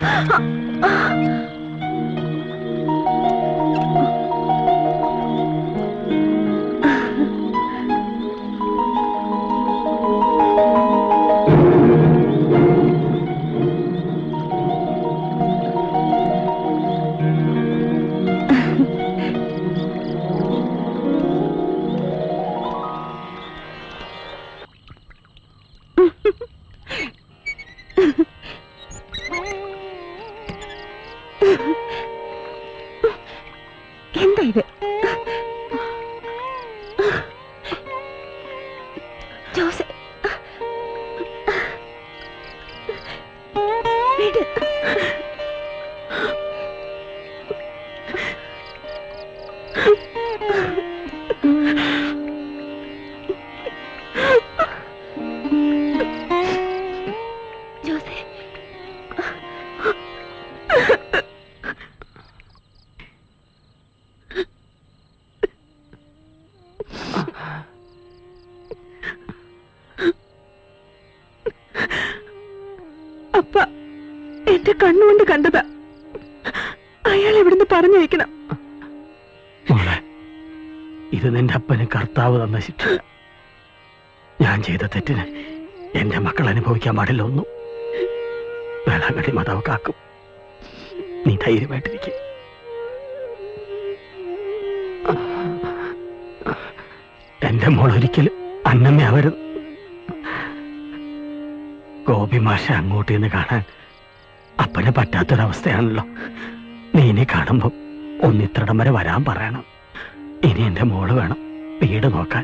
എന്താ ഇത് ജോസ് വിട് ജോസേ അപ്പ എന്റെ കണ്ണുകൊണ്ട് കണ്ടതാ അയാൾ എവിടുന്ന് പറഞ്ഞയക്കണം മോളെ ഇത് നിന്റെ അപ്പന് കർത്താവ് തന്ന ശിക്ഷ ഞാൻ ചെയ്ത തെറ്റിന് എന്റെ മക്കൾ അനുഭവിക്കാൻ പാടില്ല ഒന്നും വേളാങ്കണ്ണി മാതാവ് കാക്കും നീ ധൈര്യമായിട്ടിരിക്കും എന്റെ മോൾ ഒരിക്കലും അന്നമ്മയാവരുത് ഗോപി മാഷ അങ്ങോട്ട് നിന്ന് കാണാൻ അപ്പന് പറ്റാത്തൊരവസ്ഥയാണല്ലോ നീ ഇനി കാണുമ്പോ ഒന്നിത്രടം വരെ വരാൻ പറയണം ഇനി എന്റെ മോള് വേണം വീട് നോക്കാൻ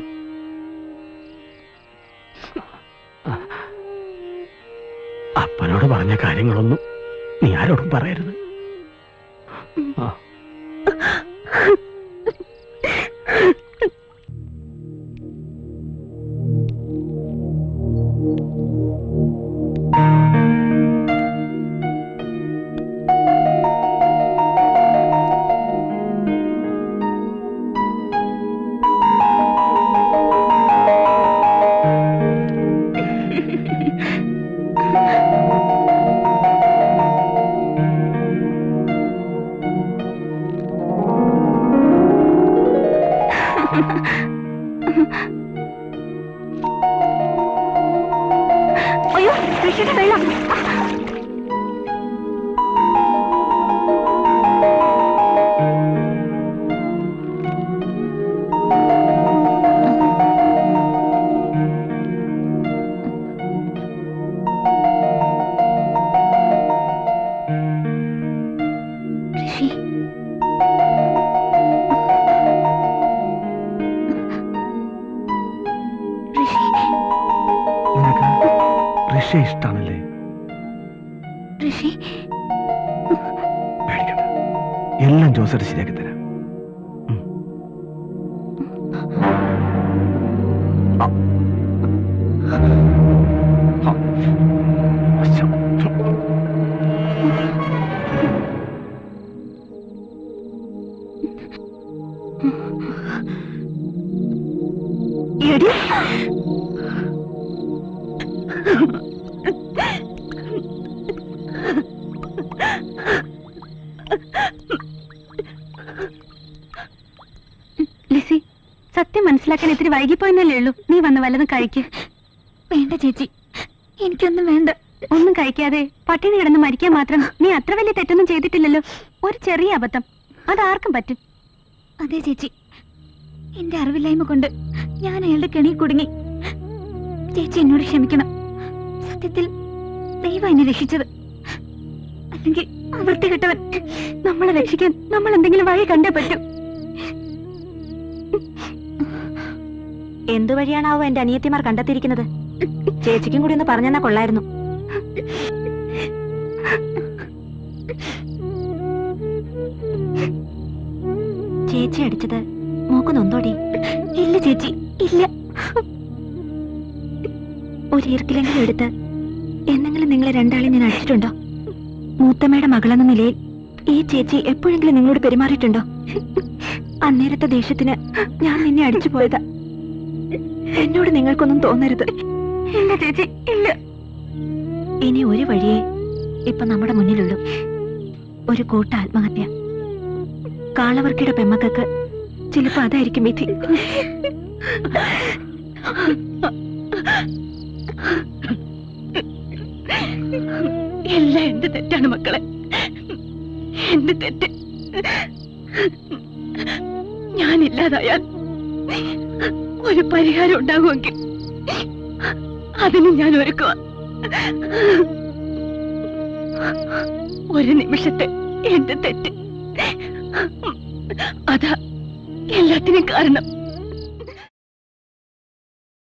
അപ്പനോട് പറഞ്ഞ കാര്യങ്ങളൊന്നും നീ ആരോടും പറയരുത് ആ അയ്യോ ഋഷിയുടെ വെള്ളം ഋഷി ഋഷി നിനക്ക് ഋഷി ഇഷ്ടാണല്ലേ ഋഷി പേടിക്കണ്ട എല്ലാം ജോസറ്റ് ശരിയാക്കി തരാം ഉം. ആ. ആ. അച്ഛാ. എടി ലിസി സത്യം മനസ്സിലാക്കാൻ ഇത്തിരി വൈകിപ്പോയെന്നല്ലേ ഉള്ളൂ നീ വന്ന് വല്ലതും കഴിക്ക് വേണ്ട ചേച്ചി എനിക്കൊന്നും വേണ്ട ഒന്നും കഴിക്കാതെ പട്ടിണി കിടന്ന് മരിക്കാൻ മാത്രം നീ അത്ര വലിയ തെറ്റൊന്നും ചെയ്തിട്ടില്ലല്ലോ ഒരു ചെറിയ അബദ്ധം അതാർക്കും പറ്റും അതെ ചേച്ചി എന്റെ അറിവില്ലായ്മ കൊണ്ട് ഞാൻ അയാളുടെ കെണി കുടുങ്ങി ചേച്ചി എന്നോട് ക്ഷമിക്കണം സത്യത്തിൽ ദൈവം എന്നെ രക്ഷിച്ചത് അല്ലെങ്കിൽ വൃത്തി കെട്ടവൻ നമ്മളെ രക്ഷിക്കാൻ നമ്മൾ എന്തെങ്കിലും വഴി കണ്ടേ പറ്റൂ എന്തു വഴിയാണാവോ എന്റെ അനിയത്തിമാർ കണ്ടെത്തിയിരിക്കുന്നത് ചേച്ചിക്കും കൂടി ഒന്ന് പറഞ്ഞെന്നാ കൊള്ളായിരുന്നു ചേച്ചി അടിച്ചത് മോക്ക് നൊന്തോടി ഇല്ല ചേച്ചി ഇല്ല ഒരു ഈർക്കിലെങ്കിലും എടുത്ത് എന്നെങ്കിലും നിങ്ങളെ രണ്ടാളെ ഞാൻ അടിച്ചിട്ടുണ്ടോ മൂത്തമ്മയുടെ മകളെന്ന നിലയിൽ ഈ ചേച്ചി എപ്പോഴെങ്കിലും നിങ്ങളോട് പെരുമാറിയിട്ടുണ്ടോ അന്നേരത്തെ ദേഷ്യത്തിന് ഞാൻ നിന്നെ അടിച്ചു പോയതാ എന്നോട് നിങ്ങൾക്കൊന്നും തോന്നരുത് ഇല്ല ചേച്ചി ഇല്ല ഇനി ഒരു വഴിയേ ഇപ്പൊ നമ്മുടെ മുന്നിലുള്ളൂ ഒരു കൂട്ട ആത്മഹത്യ കാളവർക്കിയുടെ പെമ്മക്കൾക്ക് ചിലപ്പോ അതായിരിക്കും വിധി എല്ലാം എന്റെ തെറ്റാണ് മക്കളെ എന്റെ തെറ്റ് ഞാനില്ലാതായാൽ ഒരു പരിഹാരം ഉണ്ടാകുമെങ്കിൽ അതിന് ഞാൻ ഒരുക്കുക ഒരു നിമിഷത്തെ എന്റെ തെറ്റ് അതാ എല്ലാത്തിനും കാരണം